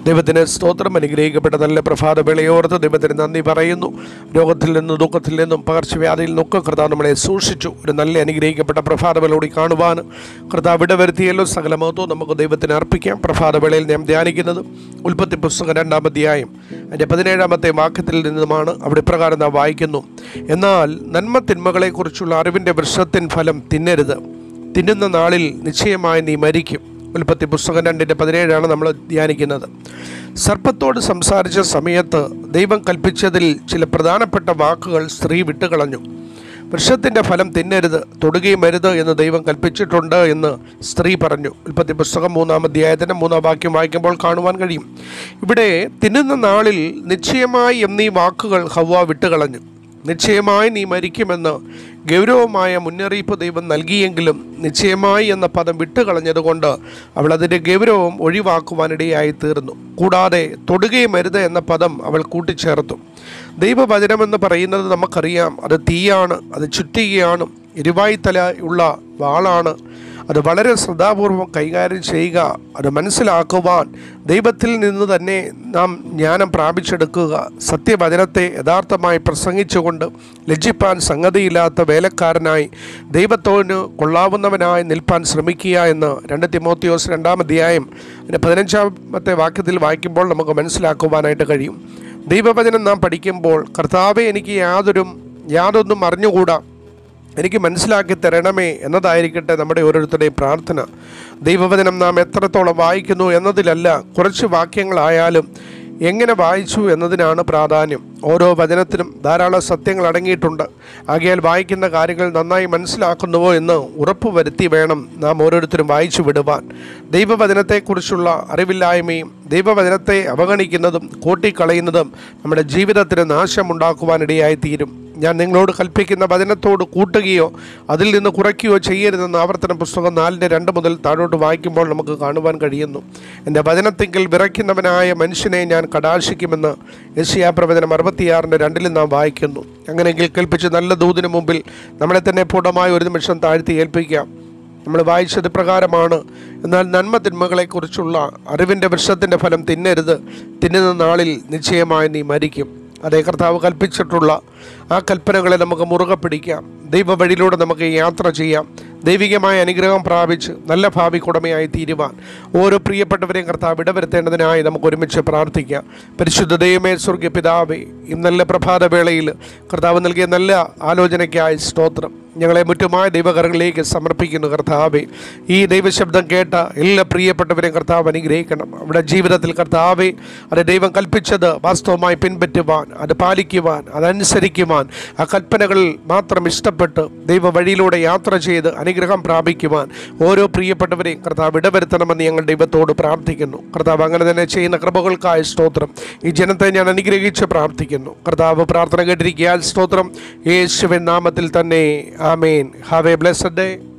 ദൈവത്തിന് സ്തോത്രം അനുഗ്രഹിക്കപ്പെട്ട നല്ല പ്രഭാത വേളയോർത്ത് ദൈവത്തിന് നന്ദി പറയുന്നു രോഗത്തിൽ നിന്നും ദുഃഖത്തിൽ നിന്നും പകർച്ചവ്യാധിയിൽ നിന്നൊക്കെ കർത്താവ് നമ്മളെ സൂക്ഷിച്ചു ഒരു നല്ല അനുഗ്രഹിക്കപ്പെട്ട പ്രഭാത വേളയോടി കാണുവാൻ കർത്താവ് ഇടവരുത്തിയല്ലോ സകല മഹത്വം നമുക്ക് ദൈവത്തിന് അർപ്പിക്കാം പ്രഭാത വേളയിൽ നാം ധ്യാനിക്കുന്നത് ഉൽപ്പത്തി പുസ്തകം രണ്ടാം അധ്യായം അതിൻ്റെ പതിനേഴാമത്തെ വാക്യത്തിൽ നിന്നുമാണ് അവിടെ ഇപ്രകാരം നാം വായിക്കുന്നു എന്നാൽ നന്മ തിന്മകളെക്കുറിച്ചുള്ള അറിവിൻ്റെ വൃക്ഷത്തിൻ ഫലം തിന്നരുത് തിന്നുന്ന നാളിൽ നിശ്ചയമായി നീ മരിക്കും ഉൽപ്പത്തി പുസ്തകം രണ്ടിൻ്റെ പതിനേഴാണ് നമ്മൾ ധ്യാനിക്കുന്നത് സർപ്പത്തോട് സംസാരിച്ച സമയത്ത് ദൈവം കൽപ്പിച്ചതിൽ ചില പ്രധാനപ്പെട്ട വാക്കുകൾ സ്ത്രീ വിട്ടുകളഞ്ഞു വൃക്ഷത്തിൻ്റെ ഫലം തിന്നരുത് തൊടുകയും അരുത് എന്ന് ദൈവം കൽപ്പിച്ചിട്ടുണ്ട് എന്ന് സ്ത്രീ പറഞ്ഞു ഉൽപ്പത്തി പുസ്തകം മൂന്നാം അധ്യായത്തിൻ്റെ മൂന്നാം വാക്യം വായിക്കുമ്പോൾ കാണുവാൻ കഴിയും ഇവിടെ തിന്നുന്ന നാളിൽ നിശ്ചയമായി എന്നീ വാക്കുകൾ ഹവ്വ വിട്ടുകളഞ്ഞു നിശ്ചയമായി നീ മരിക്കുമെന്ന് ഗൗരവമായ മുന്നറിയിപ്പ് ദൈവം നൽകിയെങ്കിലും നിശ്ചയമായി എന്ന പദം വിട്ടുകളഞ്ഞതുകൊണ്ട് അവൾ അതിൻ്റെ ഗൗരവം ഒഴിവാക്കുവാനിടയായി തീർന്നു കൂടാതെ തൊടുകയും അരുത് എന്ന പദം അവൾ കൂട്ടിച്ചേർത്തു ദൈവവചനമെന്ന് പറയുന്നത് നമുക്കറിയാം അത് തീയാണ് അത് ചുറ്റികയാണ് ഇരുവായ്ത്തല ഉള്ള വാളാണ് അത് വളരെ ശ്രദ്ധാപൂർവം കൈകാര്യം ചെയ്യുക അത് മനസ്സിലാക്കുവാൻ ദൈവത്തിൽ നിന്ന് തന്നെ നാം ജ്ഞാനം പ്രാപിച്ചെടുക്കുക സത്യവചനത്തെ യഥാർത്ഥമായി പ്രസംഗിച്ചുകൊണ്ട് ലജ്ജിപ്പാൻ സംഗതിയില്ലാത്ത വേലക്കാരനായി ദൈവത്തോന് കൊള്ളാവുന്നവനായി നിൽപ്പാൻ ശ്രമിക്കുക എന്ന് രണ്ട് തിമോത്തിയോസ് രണ്ടാം അധ്യായം അതിൻ്റെ പതിനഞ്ചാമത്തെ വാക്യത്തിൽ വായിക്കുമ്പോൾ നമുക്ക് മനസ്സിലാക്കുവാനായിട്ട് കഴിയും ദൈവവചനം നാം പഠിക്കുമ്പോൾ കർത്താവെ എനിക്ക് യാതൊരു യാതൊന്നും അറിഞ്ഞുകൂടാ എനിക്ക് മനസ്സിലാക്കി തരണമേ എന്നതായിരിക്കട്ടെ നമ്മുടെ ഓരോരുത്തരുടെയും പ്രാർത്ഥന ദൈവവചനം നാം എത്രത്തോളം വായിക്കുന്നു എന്നതിലല്ല കുറച്ച് വാക്യങ്ങളായാലും എങ്ങനെ വായിച്ചു എന്നതിനാണ് പ്രാധാന്യം ഓരോ വചനത്തിനും ധാരാളം സത്യങ്ങൾ അടങ്ങിയിട്ടുണ്ട് ആകയാൽ വായിക്കുന്ന കാര്യങ്ങൾ നന്നായി മനസ്സിലാക്കുന്നുവോ എന്ന് ഉറപ്പ് വരുത്തി വേണം നാം ഓരോരുത്തരും വായിച്ചു വിടുവാൻ ദൈവവചനത്തെക്കുറിച്ചുള്ള അറിവില്ലായ്മയും ദൈവവചനത്തെ അവഗണിക്കുന്നതും കൂട്ടിക്കളയുന്നതും നമ്മുടെ ജീവിതത്തിന് നാശമുണ്ടാക്കുവാനിടയായി തീരും ഞാൻ നിങ്ങളോട് കൽപ്പിക്കുന്ന വചനത്തോട് കൂട്ടുകയോ അതിൽ നിന്ന് കുറയ്ക്കുകയോ ചെയ്യരുതെന്ന് ആവർത്തന പുസ്തകം നാലിൻ്റെ രണ്ട് മുതൽ താഴോട്ട് വായിക്കുമ്പോൾ നമുക്ക് കാണുവാൻ കഴിയുന്നു എൻ്റെ വചനത്തിങ്കിൽ വിറയ്ക്കുന്നവനായ മനുഷ്യനെ ഞാൻ കടാശിക്കുമെന്ന് യശിയാ പ്രവചനം അറുപത്തിയാറിൻ്റെ രണ്ടിലും നാം വായിക്കുന്നു അങ്ങനെയെങ്കിൽ കൽപ്പിച്ച് നല്ല ദൂതിന് മുമ്പിൽ നമ്മളെ തന്നെ പൂർണ്ണമായി ഒരു നിമിഷം താഴ്ത്തി ഏൽപ്പിക്കാം നമ്മൾ വായിച്ചത് പ്രകാരമാണ് എന്നാൽ നന്മ തിന്മകളെക്കുറിച്ചുള്ള അറിവിൻ്റെ വൃക്ഷത്തിൻ്റെ ഫലം തിന്നരുത് തിന്നുന്ന നാളിൽ നിശ്ചയമായി നീ മരിക്കും അതേ കർത്താവ് കൽപ്പിച്ചിട്ടുള്ള ആ കൽപ്പനകളെ നമുക്ക് മുറുകെ പിടിക്കാം ദൈവ വഴിയിലൂടെ നമുക്ക് യാത്ര ചെയ്യാം ദൈവികമായ അനുഗ്രഹം പ്രാപിച്ച് നല്ല ഭാവി കുടമയായി തീരുവാൻ ഓരോ പ്രിയപ്പെട്ടവരെയും കർത്താവ് ഇടവരുത്തേണ്ടതിനായി നമുക്ക് ഒരുമിച്ച് പ്രാർത്ഥിക്കാം പരിശുദ്ധ ദൈവമേ സ്വർഗീയ പിതാവേ ഈ നല്ല പ്രഭാതവേളയിൽ കർത്താവ് നൽകിയ നല്ല ആലോചനയ്ക്കായി സ്തോത്രം ഞങ്ങളെ മുറ്റുമായ ദൈവകരങ്ങളിലേക്ക് സമർപ്പിക്കുന്നു കർത്താവെ ഈ ദൈവശബ്ദം കേട്ട എല്ലാ പ്രിയപ്പെട്ടവരെയും കർത്താവ് അനുഗ്രഹിക്കണം അവിടെ ജീവിതത്തിൽ കർത്താവെ അത് ദൈവം കൽപ്പിച്ചത് വാസ്തവമായി പിൻപറ്റുവാൻ അത് പാലിക്കുവാൻ അതനുസരിക്കുവാൻ ആ കൽപ്പനകൾ മാത്രം ഇഷ്ടപ്പെട്ട് ദൈവ വഴിയിലൂടെ യാത്ര ചെയ്ത് അനുഗ്രഹം പ്രാപിക്കുവാൻ ഓരോ പ്രിയപ്പെട്ടവരെയും കർത്താവ് ഇടവരുത്തണമെന്ന് ഞങ്ങൾ ദൈവത്തോട് പ്രാർത്ഥിക്കുന്നു കർത്താവ് അങ്ങനെ തന്നെ ചെയ്യുന്ന കൃപകൾക്കായ സ്തോത്രം ഈ ജനത്തെ ഞാൻ അനുഗ്രഹിച്ച് പ്രാർത്ഥിക്കുന്നു കർത്താവ് പ്രാർത്ഥന കേട്ടിരിക്കാൻ സ്തോത്രം യേശുവിൻ നാമത്തിൽ തന്നെ ആമേൻ ഹാവ് എ ബ്ലെസ്ഡ് ഡേ